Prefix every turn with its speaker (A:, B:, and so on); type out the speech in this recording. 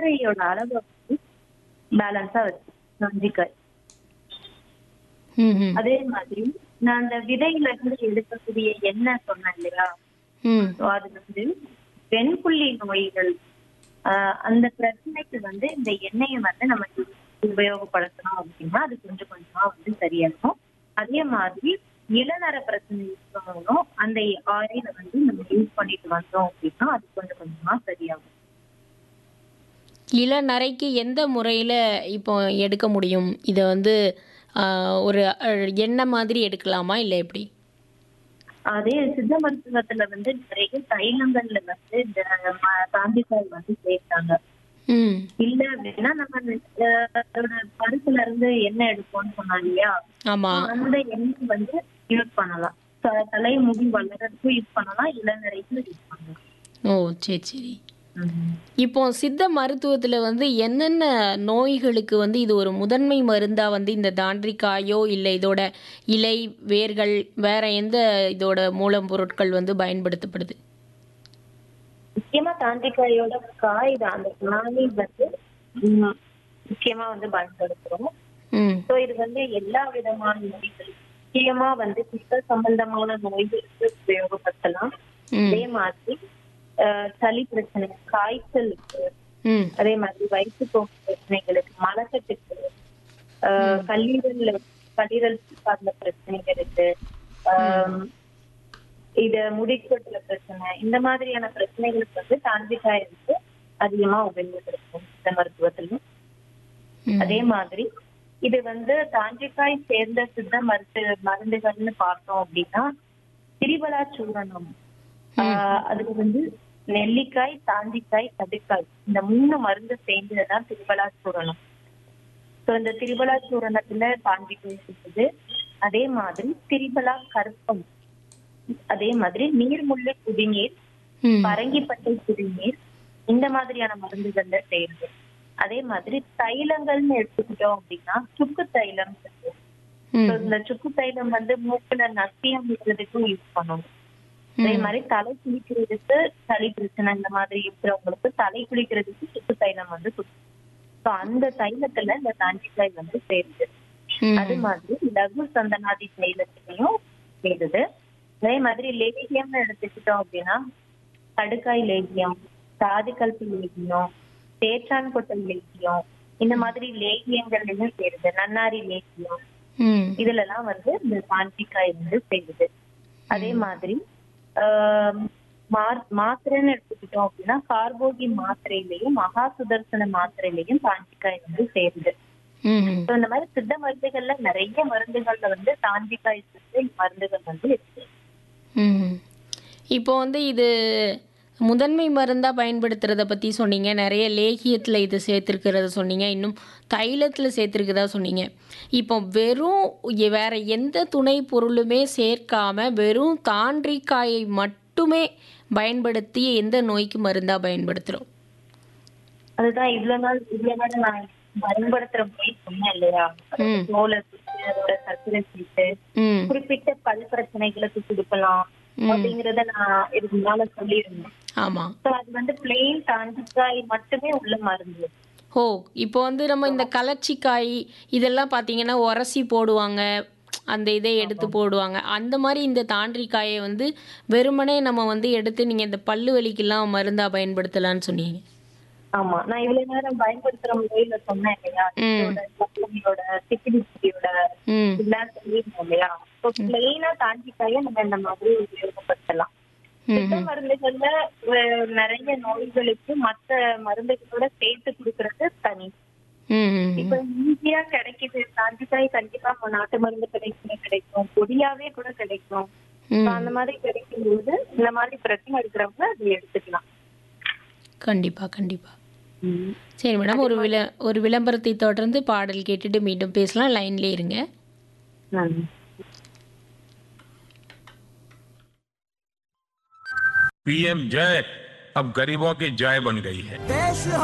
A: சர்க்கரையோட அளவை வந்து பேலன்ஸா வச்சு நொஞ்சிக்காய்
B: ம் ம்
A: அதே மாதிரி நான் அந்த விதையில இருந்து எடுக்கக்கூடிய எண்ணெய் சொன்னேன் இல்லையா
B: ம்
A: So அது வந்து வெண்புள்ளி நோய்கள் ஆஹ் அந்த பிரச்சனைக்கு வந்து இந்த எண்ணெயை வந்து நம்ம உபயோகப்படுத்தணும் அப்படின்னா அது கொஞ்சம் கொஞ்சமா வந்து சரியாகும் அதே மாதிரி இளநர பிரச்சனை இருக்கவங்களும் அந்த ஆயில வந்து நம்ம யூஸ் பண்ணிட்டு வந்தோம் அப்படின்னா அது கொஞ்சம் கொஞ்சமா சரியாகும்
B: இளநரைக்கு எந்த முறையில் இப்போ எடுக்க முடியும் இதை வந்து ஆஹ், ஒரு அஹ், எண்ணெய் மாதிரி எடுக்கலாமா இல்லை எப்படி
A: அதே சித்த மருத்துவத்துல வந்து நிறைய தைலங்கள்ல வந்து இந்த ம- தாண்டிக்காய் வந்து சேர்த்தாங்க
B: ம்
A: இல்ல அப்படின்னா நம்ம அஹ், அதோட பருப்புல இருந்து எண்ணெய் எடுப்போம்னு சொன்னாங்க இல்லையா
B: ஆமாம்
A: அந்த எண்ணெய் வந்து யூஸ் பண்ணலாம் த- தலை முடி வளர்றதுக்கும் யூஸ் பண்ணலாம் இளநரைக்கும் யூஸ் பண்ணலாம்
B: ஓ சரி சரி இப்போ சித்த மருத்துவத்தில் வந்து என்னென்ன நோய்களுக்கு வந்து இது ஒரு முதன்மை மருந்தாக வந்து இந்த தாண்டிக்காயோ இல்லை இதோட இலை வேர்கள் வேற எந்த இதோட மூலப்பொருட்கள் வந்து பயன்படுத்தப்படுது
A: முக்கியமா தாண்டிக்காயோட காய் தான் அந்த காய் வந்து ம், முக்கியமா வந்து பயன்படுத்துறோம்
B: ம்
A: சோ இது வந்து எல்லா விதமான நோய்கள் முக்கியமா வந்து பித்த சம்பந்தமான நோய்களுக்கு உபயோகப்படுத்தலாம்
B: ம்
A: அதே மாதிரி அஹ், சளி பிரச்சனை காய்ச்சலுக்கு
B: ம்
A: அதே மாதிரி வயிற்றுப்போக்கு பிரச்சனைகளுக்கு மலக்கட்டுக்கு ஆஹ் கல்லீரல் கல்லீரல் சார்ந்த பிரச்சனைகளுக்கு ஆஹ் இத முடிக்கட்டுல பிரச்சனை இந்த மாதிரியான பிரச்சனைகளுக்கு வந்து தாண்டிக்காய் வந்து அதிகமா உபயோகப்படுத்தும் இந்த மருத்துவத்துல
B: ம்.
A: அதே மாதிரி இது வந்து தாண்டிக்காய் சேர்ந்த சித்த மருத்து மருந்துகள்னு பார்த்தோம் அப்படின்னா திரிபலா சூரணம் ஆஹ் அதுக்கு வந்து நெல்லிக்காய் தாண்டிக்காய் கடுக்காய் இந்த மூணு மருந்து சேர்ந்ததுதான் திரிபலா சூரணம் ஸோ இந்த திரிபலா சூரணத்துல தாண்டிக்காய் இருக்குது அதே மாதிரி திரிபலா கற்பம் அதே மாதிரி நீர்முள்ளு குடிநீர்
B: ம்
A: பரங்கிப்பட்டை குடிநீர் இந்த மாதிரியான மருந்துகள்ல சேருது அதே மாதிரி தைலங்கள்னு எடுத்துக்கிட்டோம் அப்படின்னா சுக்கு தைலம் இருக்கு.
B: ம்
A: So, இந்த சுக்கு தைலம் வந்து மூக்குல நசியம் விடுறதுக்கும் யூஸ் பண்ணணும் அதே மாதிரி தலை குளிக்கிறதுக்கு சளி பிரச்சனை இந்த மாதிரி இருக்கிறவங்களுக்கு தலை குளிக்கிறதுக்கு சுக்கு தைலம் வந்து ஸோ அந்த தைலத்துல இந்த தாண்டிக்காய் வந்து சேருது
B: ம்.
A: அது மாதிரி லகு சந்தனாதி தைலத்திலையும் சேருது அதே மாதிரி லேகியம்னு எடுத்துக்கிட்டோம் அப்படின்னா கடுக்காய் லேகியம் சாதிக்கல்பு லேகியம் தேற்றான் கொட்டை லேகியம் இந்த மாதிரி லேகியங்கள்லயும் சேருது நன்னாரி லேகியம்
B: ம்
A: இதுல எல்லாம் வந்து இந்த தாண்டிக்காய் வந்து சேருது அதே மாதிரி ஆஹ் மா- மாத்திரைன்னு எடுத்துக்கிட்டோம் அப்படின்னா கார்போகி மாத்திரையிலையும் மகா சுதர்சன மாத்திரையிலையும் தாண்டிக்காய் வந்து சேருது
B: ம்
A: ஸோ இந்த மாதிரி சித்த மருந்துகள்ல நிறைய மருந்துகள்ல வந்து தாண்டிக்காய் சேர்த்து மருந்துகள் வந்து இருக்கு
B: ம் இப்போ வந்து இது முதன்மை மருந்தாக பயன்படுத்துறத பற்றி சொன்னீங்க நிறைய லேகியத்தில் இது சேர்த்துருக்கிறத சொன்னீங்க இன்னும் தைலத்தில் சேர்த்துருக்கதா சொன்னீங்க இப்போ வெறும் எ- வேற எந்த துணை பொருளுமே சேர்க்காம வெறும் தாண்டிக்காயை மட்டுமே பயன்படுத்தி எந்த நோய்க்கு மருந்தாக பயன்படுத்துகிறோம்
A: அதுதான் இவ்வளவு நாள் இவ்வளவு நாள் நான் பயன்படுத்துற முறை சொன்னேன் இல்லையா
B: ம்.
A: சோள சீட்டு அதோட சர்க்கரை சீட்டு
B: ம்
A: குறிப்பிட்ட பல் பிரச்சனைகளுக்கு கொடுக்கலாம் அப்படிங்கறத நான் இதுக்கு முன்னால சொல்லியிருந்தேன்
B: ஆமாம்
A: ஸோ அது வந்து பிளெயின் தாண்டிக்காய் மட்டுமே உள்ள மருந்து
B: ஓ இப்போ வந்து நம்ம இந்த கலர்ச்சிக்காய் இதெல்லாம் பார்த்தீங்கன்னா உரசி போடுவாங்க அந்த இதை எடுத்து போடுவாங்க அந்த மாதிரி இந்த தாண்டிக்காயை வந்து வெறுமனே நம்ம வந்து எடுத்து நீங்கள் இந்த பல்லு வலிக்கெல்லாம் மருந்தாக பயன்படுத்தலாம்னு சொன்னீங்க
A: ஆமா நான் இவ்வளவு நேரம் பயன்படுத்துற முறையில சொன்னேன் இல்லையா
B: ம்.
A: இதோட கம்பெனியோட சிக்கிடியோட
B: ம்
A: இதெல்லாம் சொல்லியிருந்தோம் இல்லையா ஸோ பிளெயினா தாண்டிக்காய நம்ம இந்த மாதிரி உபயோகப்படுத்தலாம்
B: ம்
A: சித்த மருந்துகள்ல அஹ், நிறைய நோய்களுக்கு மத்த மருந்துகளோட சேர்த்து கொடுக்கறது தனி
B: ம் ம்
A: இப்ப ஈஸியா கிடைக்குது தாண்டிக்காய் கண்டிப்பா நம்ம நாட்டு மருந்து கிடைக்கும் கிடைக்கும் பொடியாவே கூட கிடைக்கும் So,
B: ம்
A: அந்த மாதிரி கிடைக்கும் போது இந்த மாதிரி பிரச்சனை இருக்கிறவங்க அது எடுத்துக்கலாம்
B: கண்டிப்பாக கண்டிப்பாக சரி மேடம் ஒரு விள ஒரு விளம்பரத்தை தொடர்ந்து பாடல் கேட்டுட்டு மீண்டும் பேசலாம் லைன்லேயே இருங்க
A: நன்றி
C: पीएम जय अब गरीबों की जय बन गई है
D: देश